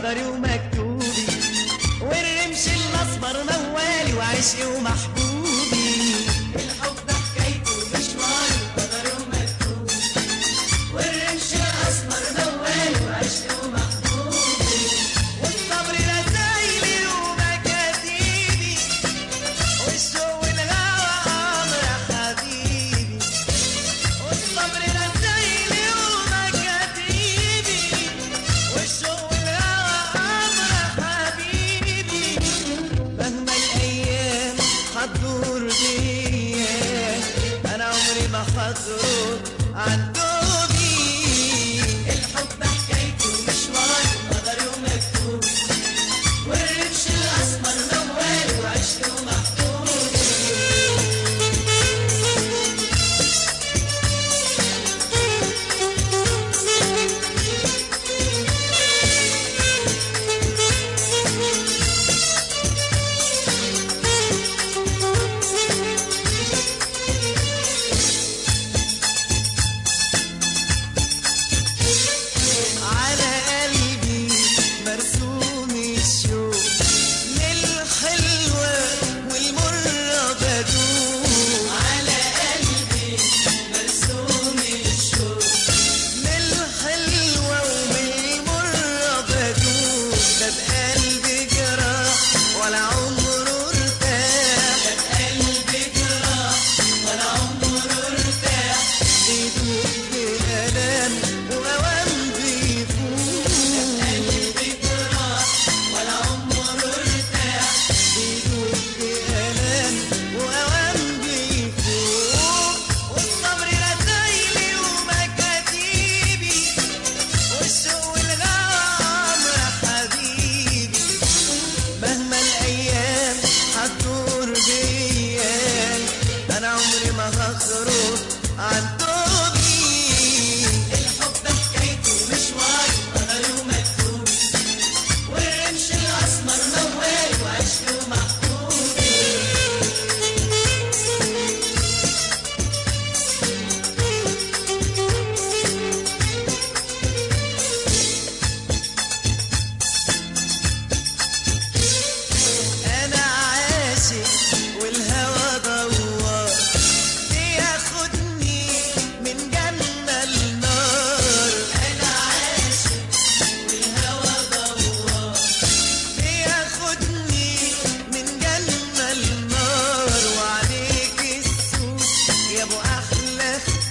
قدري ومكتوبي والرمش الاسمر موالي وعشقي ومحبوبي الحب حكايته مشوار قدري ومكتوبي والرمش الاسمر موالي وعشقي ومحبوبي والصبر رسايلي ومكاتيبي والشوق والهوى امر حبيبي والصبر رسايلي ومكاتيبي والشوق والهوى امر حبيبي مهما الايام هتدور بيا انا عمري ما هتروح عن دوبي الحب حكايته مشوار قدري ومكتوب والرمش الاسمر موال وعشق ومحبوب على قلبي مرسوم الشوق للحلوة والمرة بدوق على قلبي مرسوم الشوق للحلوة وبالمرة بدوق ده بقلبي جراح ولا عمره ارتاح ده بقلبي جراح ولا عمره ارتاح بيدوق بألام وأوام بيفوق قلبي جراح ولا عمره ارتاح بيدوق بألام وأوام بيفوق والصبر رسايلي ومكاتيبي والشوق والغامر حبيبي مهما الايام هتدور بيا انا عمري ما هخرج عن توبي الحب حكايته مشوار قدري ومكتوب والرمش الاسمر موال وعشق ومحبوبي انا عاشق والهوى دوار بياخدني من جنة لنار انا عاشق والهوى دوار بياخدني من جنة لنار وعليك السوق يا ابو احلى